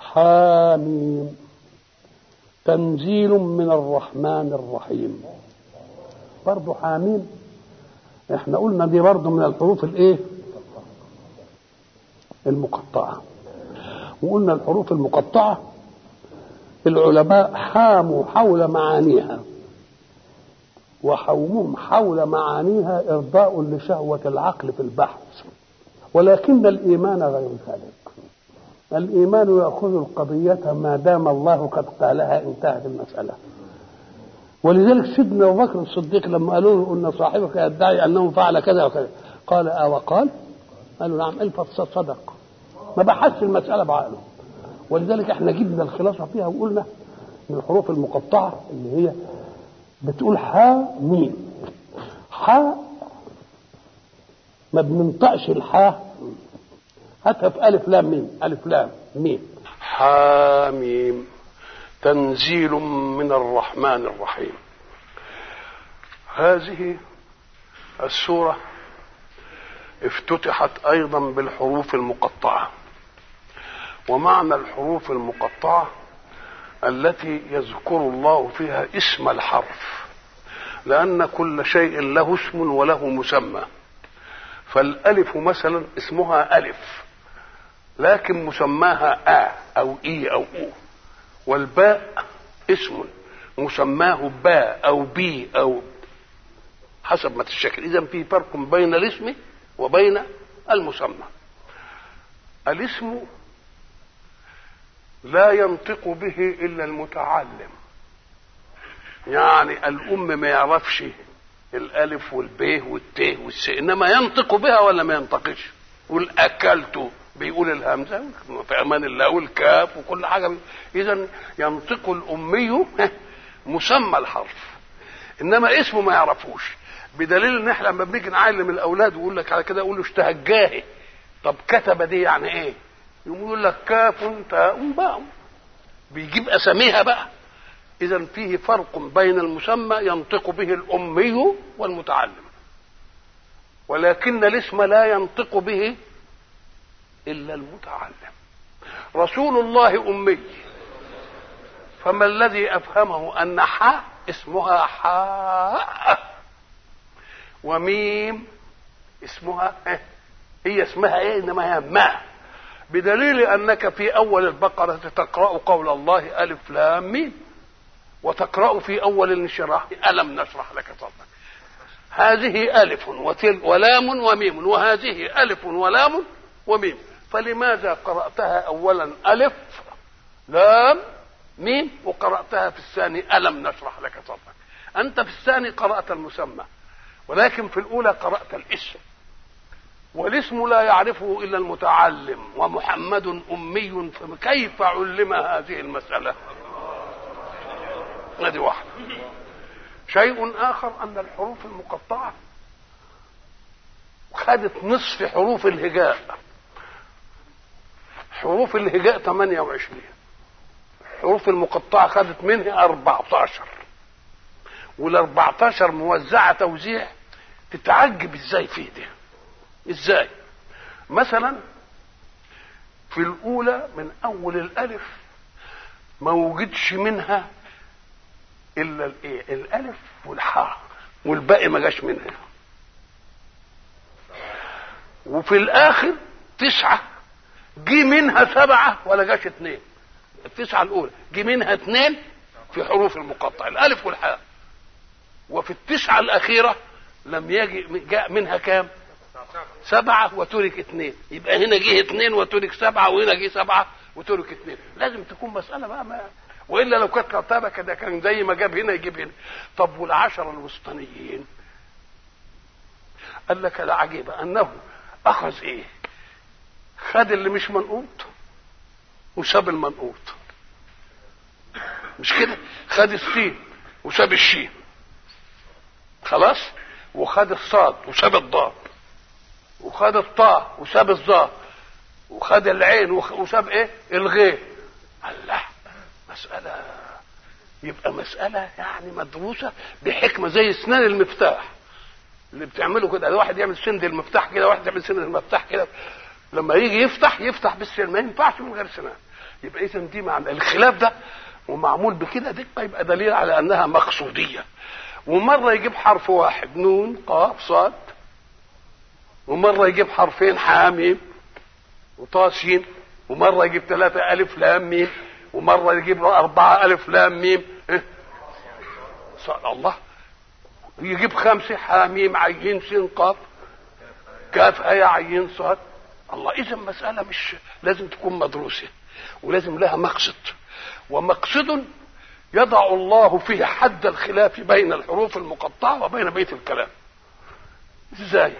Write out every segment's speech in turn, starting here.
حاميم تنزيل من الرحمن الرحيم برضه حاميم احنا قلنا دي برضه من الحروف الايه المقطعه وقلنا الحروف المقطعه العلماء حاموا حول معانيها وحومهم حول معانيها ارضاء لشهوه العقل في البحث ولكن الايمان غير ذلك الايمان ياخذ القضيه ما دام الله قد قالها انتهت المساله ولذلك سيدنا ابو بكر الصديق لما قالوا له ان صاحبك يدعي انه فعل كذا وكذا قال اه وقال قالوا نعم الفت صدق ما بحثش المساله بعقله ولذلك احنا جبنا الخلاصه فيها وقلنا من الحروف المقطعه اللي هي بتقول حاء ميم حاء ما بننطقش الحاء هاتها في ألف لام ميم ألف لام ميم حاميم تنزيل من الرحمن الرحيم هذه السورة افتتحت أيضا بالحروف المقطعة ومعنى الحروف المقطعة التي يذكر الله فيها اسم الحرف لأن كل شيء له اسم وله مسمى فالألف مثلا اسمها ألف لكن مسماها آ أو إي أو أو والباء اسم مسماه باء أو بي أو حسب ما تشكل إذا في فرق بين الاسم وبين المسمى الاسم لا ينطق به إلا المتعلم يعني الأم ما يعرفش الألف والب والت والس إنما ينطق بها ولا ما ينطقش يقول أكلت بيقول الهمزة في أمان الله والكاف وكل حاجة إذا ينطق الأمي مسمى الحرف إنما اسمه ما يعرفوش بدليل إن إحنا لما بنيجي نعلم الأولاد ويقول لك على كده يقول له اشتهى الجاهي طب كتب دي يعني إيه؟ يقول لك كاف تاء باء بيجيب أساميها بقى إذا فيه فرق بين المسمى ينطق به الأمي والمتعلم ولكن الاسم لا ينطق به إلا المتعلم رسول الله أمي فما الذي أفهمه أن حاء اسمها حاء وميم اسمها إيه؟ هي اسمها ايه انما هي ما بدليل انك في اول البقره تقرا قول الله الف لام ميم وتقرا في اول الانشراح الم نشرح لك صدرك هذه الف وتل ولام وميم وهذه الف ولام وميم فلماذا قراتها اولا الف لام ميم وقراتها في الثاني الم نشرح لك صدرك انت في الثاني قرات المسمى ولكن في الاولى قرات الاسم والاسم لا يعرفه الا المتعلم ومحمد امي فكيف علم هذه المساله هذه واحده شيء اخر ان الحروف المقطعه خدت نصف حروف الهجاء حروف الهجاء 28 الحروف المقطعه خدت منها 14 وال 14 موزعه توزيع تتعجب ازاي فيه ده ازاي مثلا في الاولى من اول الالف ما وجدش منها الا الايه الالف والحاء والباقي ما جاش منها وفي الاخر تسعه جه منها سبعه ولا جاش اثنين التسعه الاولى جه منها اثنين في حروف المقطع الالف والحاء وفي التسعه الاخيره لم يجي جاء منها كام سبعة وترك اثنين يبقى هنا جه اثنين وترك سبعة وهنا جه سبعة وترك اثنين لازم تكون مسألة بقى ما وإلا لو كانت كتابة كده كان زي ما جاب هنا يجيب هنا طب والعشرة الوسطانيين قال لك العجيب أنه أخذ إيه خد اللي مش منقوط وساب المنقوط مش كده خد السين وساب الشين خلاص وخد الصاد وساب الضاد وخد الطاء وساب الظاء وخد العين وساب ايه الغين الله مسألة يبقى مسألة يعني مدروسة بحكمة زي اسنان المفتاح اللي بتعمله كده واحد يعمل سند المفتاح كده واحد يعمل سند المفتاح كده لما يجي يفتح يفتح بالسين ما ينفعش من غير سنان يبقى اذا دي معنى الخلاف ده ومعمول بكده دقه يبقى دليل على انها مقصوديه ومره يجيب حرف واحد نون قاف صاد ومره يجيب حرفين حاميم وطاسين ومره يجيب ثلاثه الف لام ميم ومره يجيب اربعه الف لام ميم إيه؟ الله يجيب خمسه حاميم عين سين قاف كاف ايه عين صاد الله اذا مساله مش لازم تكون مدروسه ولازم لها مقصد ومقصد يضع الله فيه حد الخلاف بين الحروف المقطعه وبين بيت الكلام ازاي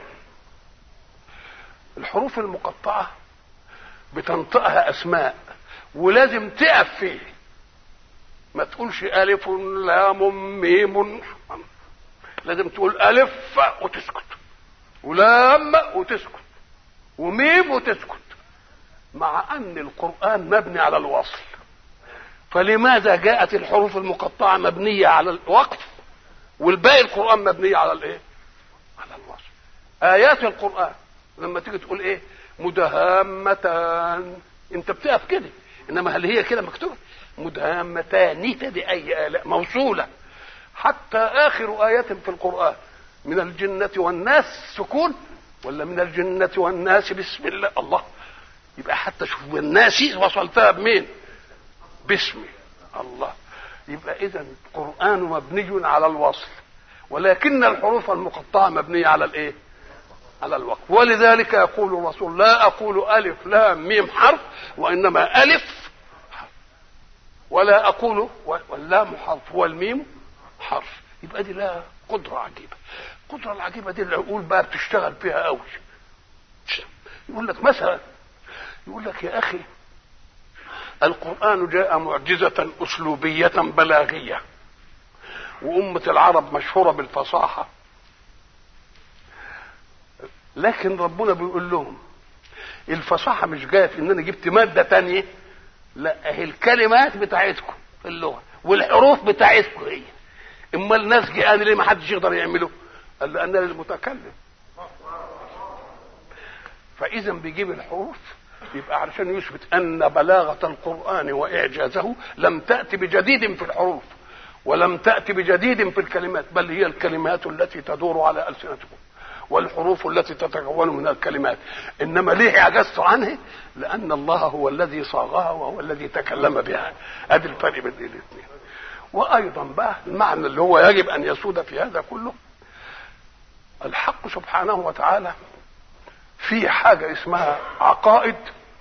الحروف المقطعه بتنطقها اسماء ولازم تقف فيه ما تقولش الف لام ميم لازم تقول الف وتسكت ولام وتسكت وميم وتسكت مع ان القران مبني على الوصل فلماذا جاءت الحروف المقطعه مبنيه على الوقف والباقي القران مبنيه على الايه على الوصل ايات القران لما تيجي تقول ايه مدهامتان انت بتقف كده انما هل هي كده مكتوبه مدهامتان تدي اي الاء موصوله حتى اخر ايات في القران من الجنه والناس سكون ولا من الجنه والناس بسم الله الله يبقى حتى شوف الناس وصلتها بمين باسمي الله يبقى اذا القران مبني على الوصل ولكن الحروف المقطعه مبنيه على الايه على الوقف ولذلك يقول الرسول لا اقول الف لام ميم حرف وانما الف ولا اقول واللام حرف والميم حرف يبقى دي لها قدره عجيبه القدره العجيبه دي العقول بقى بتشتغل فيها قوي يقول لك مثلا يقول لك يا اخي القران جاء معجزه اسلوبيه بلاغيه وامه العرب مشهوره بالفصاحه لكن ربنا بيقول لهم الفصاحه مش جايه في ان انا جبت ماده تانية لا هي الكلمات بتاعتكم في اللغه والحروف بتاعتكم هي اما الناس جاءان ليه ما حدش يقدر يعمله قال لان للمتكلم فاذا بيجيب الحروف يبقى علشان يثبت ان بلاغه القران واعجازه لم تاتي بجديد في الحروف ولم تاتي بجديد في الكلمات بل هي الكلمات التي تدور على السنتكم والحروف التي تتكون من الكلمات انما ليه عجزت عنه لان الله هو الذي صاغها وهو الذي تكلم بها ادي الفرق بين الاثنين وايضا بقى المعنى اللي هو يجب ان يسود في هذا كله الحق سبحانه وتعالى في حاجه اسمها عقائد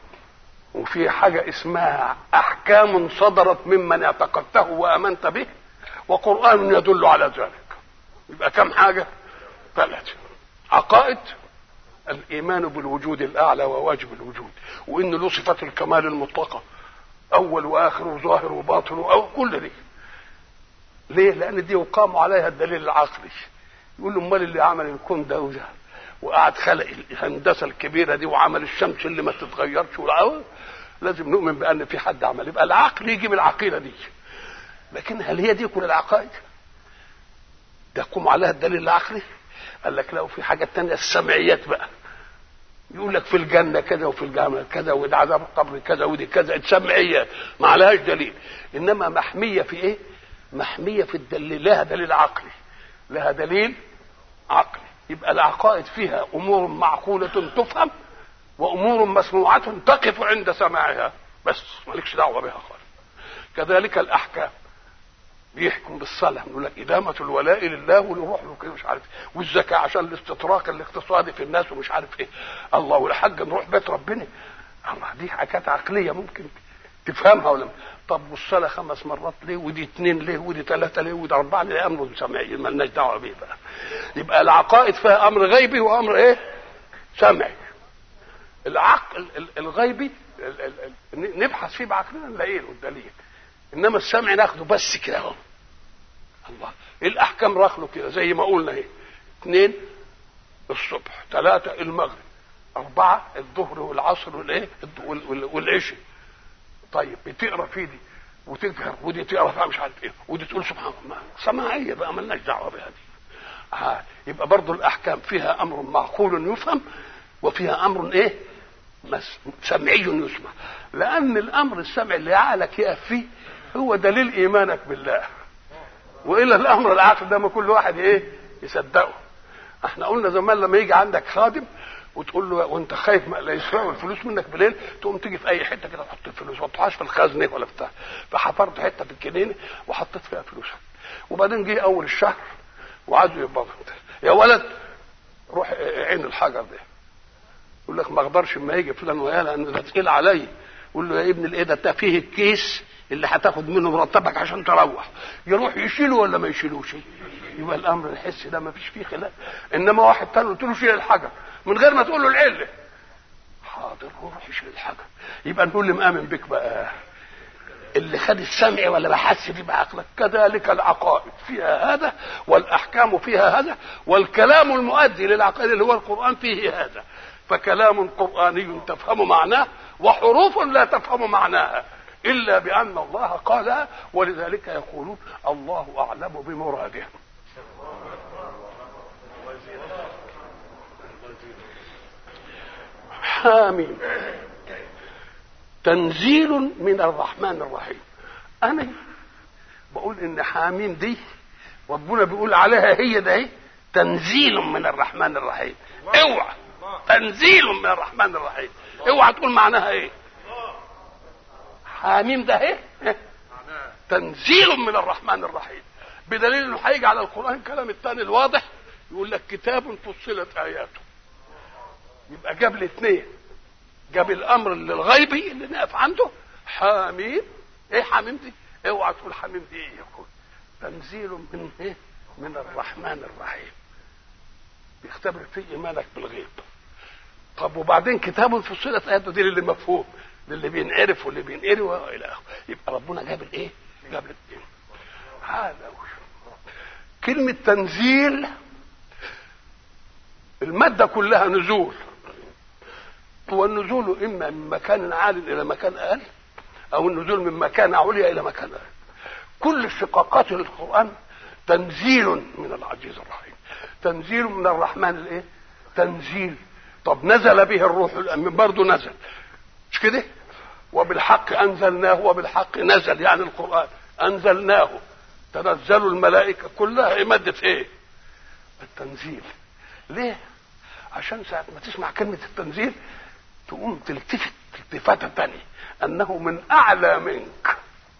وفي حاجه اسمها احكام صدرت ممن اعتقدته وامنت به وقران يدل على ذلك يبقى كم حاجه ثلاثه عقائد الايمان بالوجود الاعلى وواجب الوجود وان له صفات الكمال المطلقه اول واخر وظاهر وباطن او كل دي ليه لان دي يقام عليها الدليل العقلي يقول له امال اللي عمل الكون ده وده وقعد خلق الهندسه الكبيره دي وعمل الشمس اللي ما تتغيرش لازم نؤمن بان في حد عمل يبقى العقل يجيب العقيده دي لكن هل هي دي كل العقائد ده يقوم عليها الدليل العقلي قال لك لا وفي حاجات تانية السمعيات بقى يقول لك في الجنة كذا وفي الجنة كذا وده عذاب القبر كذا ودي كذا السمعيات ما عليهاش دليل إنما محمية في إيه؟ محمية في الدليل لها دليل عقلي لها دليل عقلي يبقى العقائد فيها أمور معقولة تفهم وأمور مسموعة تقف عند سماعها بس مالكش دعوة بها خالص كذلك الأحكام بيحكم بالصلاة يقول لك إدامة الولاء لله ولروح له كده مش عارف والزكاة عشان الاستطراق الاقتصادي في الناس ومش عارف إيه الله والحج نروح بيت ربنا الله دي حاجات عقلية ممكن تفهمها ولا طب والصلاة خمس مرات ليه ودي اثنين ليه ودي ثلاثة ليه ودي أربعة ليه أمر سمعي مالناش دعوة بيه بقى يبقى العقائد فيها أمر غيبي وأمر إيه؟ سمعي العقل الغيبي نبحث فيه بعقلنا نلاقيه الدليل انما السمع ناخده بس كده اهو الله الاحكام راخله كده زي ما قلنا اهي اثنين الصبح ثلاثة المغرب أربعة الظهر والعصر والإيه والعشاء طيب بتقرا في دي وتجهر ودي تقرا فيها مش عارف ايه ودي تقول سبحان الله سماعيه بقى مالناش دعوه بها دي آه. يبقى برضه الاحكام فيها امر معقول يفهم وفيها امر ايه سمعي يسمع لان الامر السمع اللي عقلك يقف فيه هو دليل ايمانك بالله والى الامر العقل ده ما كل واحد ايه يصدقه احنا قلنا زمان لما يجي عندك خادم وتقول له وانت خايف لا يسرقوا الفلوس منك بالليل تقوم تيجي في اي حته كده تحط الفلوس ما تحطهاش في الخزنه ولا بتاع فحفرت حته في الجنينه وحطيت فيها فلوسك وبعدين جه اول الشهر وعايزوا يقبضوا يا ولد روح عين الحجر ده يقول لك ما اقدرش اما يجي فلان ويا لان ده تقيل عليا يقول له يا ابن الايه ده فيه الكيس اللي هتاخد منه مرتبك عشان تروح يروح يشيله ولا ما يشيلوش يبقى الامر الحسي ده ما فيش فيه خلاف انما واحد تاني قلت له شيل الحجر من غير ما تقول له العله حاضر روح يشيل الحجر يبقى نقول اللي مآمن بك بقى اللي خد السمع ولا بحس فيه بعقلك كذلك العقائد فيها هذا والاحكام فيها هذا والكلام المؤدي للعقائد اللي هو القران فيه هذا فكلام قراني تفهم معناه وحروف لا تفهم معناها الا بان الله قالها ولذلك يقولون الله اعلم بمراده حامين تنزيل من الرحمن الرحيم انا بقول ان حامين دي ربنا بيقول عليها هي ده ايه تنزيل من الرحمن الرحيم اوعى تنزيل من الرحمن الرحيم اوعى تقول معناها ايه حاميم ده ايه تنزيل من الرحمن الرحيم بدليل انه هيجي على القران كلام الثاني الواضح يقول لك كتاب فصلت اياته يبقى جاب الاثنين جاب الامر اللي الغيبي اللي نقف عنده حميم ايه حميم دي اوعى تقول حميم دي ايه يقول تنزيل من ايه من الرحمن الرحيم بيختبر فيه ايمانك بالغيب طب وبعدين كتاب فصلت اياته دي للي مفهوم للي بينعرف واللي بينقري والى اخره يبقى ربنا جاب الايه جاب الاثنين هذا كلمه تنزيل الماده كلها نزول والنزول اما من مكان عال الى مكان اقل او النزول من مكان عليا الى مكان اقل كل اشتقاقات القران تنزيل من العزيز الرحيم تنزيل من الرحمن الايه تنزيل طب نزل به الروح الامين برضه نزل مش كده وبالحق انزلناه وبالحق نزل يعني القران انزلناه تنزل الملائكه كلها ماده ايه التنزيل ليه عشان ساعة ما تسمع كلمة التنزيل تقوم تلتفت التفاتة تانية أنه من أعلى منك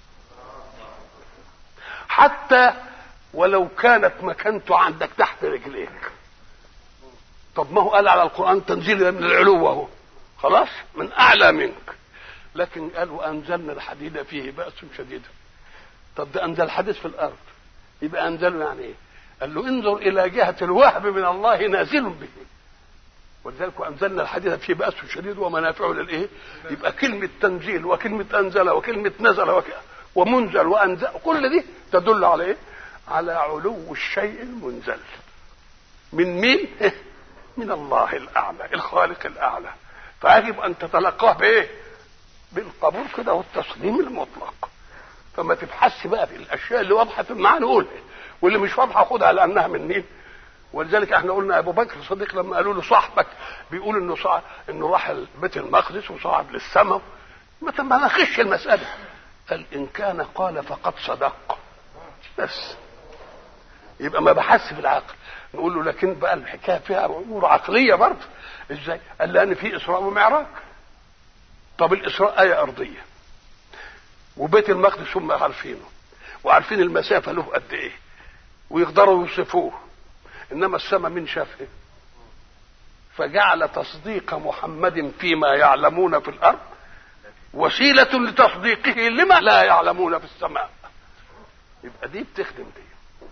حتى ولو كانت مكانته عندك تحت رجليك طب ما هو قال على القرآن تنزيل من العلو اهو خلاص من أعلى منك لكن قال وأنزلنا الحديد فيه بأس شديد طب ده أنزل الحديد في الأرض يبقى أنزله يعني إيه؟ قال له انظر إلى جهة الوهب من الله نازل به ولذلك وانزلنا الحديث فيه باس شديد ومنافع للايه؟ يبقى كلمه تنزيل وكلمه انزل وكلمه نزل وك... ومنزل وانزل كل دي تدل على ايه؟ على علو الشيء المنزل. من مين؟ من الله الاعلى، الخالق الاعلى. فيجب ان تتلقاه بايه؟ بالقبول كده والتسليم المطلق. فما تبحثش بقى في الاشياء اللي واضحه في المعنى قولها واللي مش واضحه خدها لانها من مين؟ ولذلك احنا قلنا ابو بكر الصديق لما قالوا له صاحبك بيقول انه صعب انه راح بيت المقدس وصعد للسماء ما ما ناقش المساله قال ان كان قال فقد صدق بس يبقى ما بحث في العقل نقول له لكن بقى الحكايه فيها امور عقليه برضه ازاي؟ قال لان في اسراء ومعراج طب الاسراء ايه ارضيه وبيت المقدس هم عارفينه وعارفين المسافه له قد ايه ويقدروا يوصفوه انما السماء من شافه فجعل تصديق محمد فيما يعلمون في الارض وسيله لتصديقه لما لا يعلمون في السماء يبقى دي بتخدم دي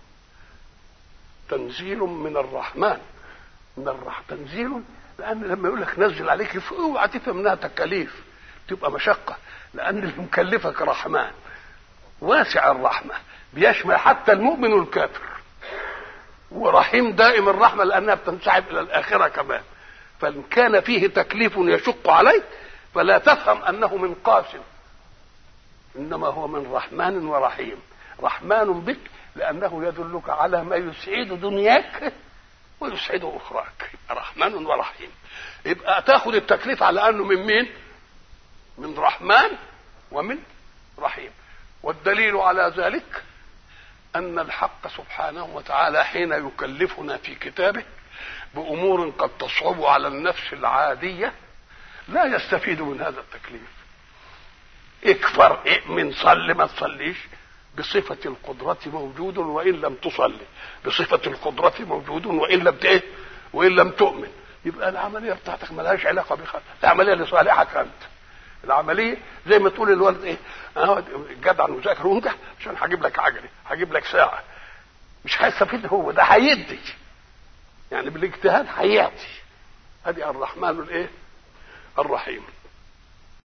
تنزيل من الرحمن من الرح تنزيل لان لما يقول لك نزل عليك اوعى تفهم انها تكاليف تبقى مشقه لان اللي مكلفك رحمن واسع الرحمه بيشمل حتى المؤمن والكافر ورحيم دائم الرحمه لانها بتنسحب الى الاخره كمان فان كان فيه تكليف يشق عليك فلا تفهم انه من قاس انما هو من رحمن ورحيم رحمن بك لانه يدلك على ما يسعد دنياك ويسعد اخراك يبقى رحمن ورحيم يبقى تاخذ التكليف على انه من مين من رحمن ومن رحيم والدليل على ذلك ان الحق سبحانه وتعالى حين يكلفنا في كتابه بامور قد تصعب على النفس العاديه لا يستفيد من هذا التكليف اكفر اؤمن صل ما تصليش بصفة القدرة موجود وإن لم تصلي بصفة القدرة موجود وإن لم إيه وإن لم تؤمن يبقى العملية بتاعتك ملهاش علاقة بخير العملية لصالحك أنت العملية زي ما تقول للولد إيه أنا جدع وذاكر وانجح عشان هجيب لك عجلة هجيب لك ساعة مش هيستفيد هو ده هيدي يعني بالاجتهاد هيعطي ادي الرحمن الايه الرحيم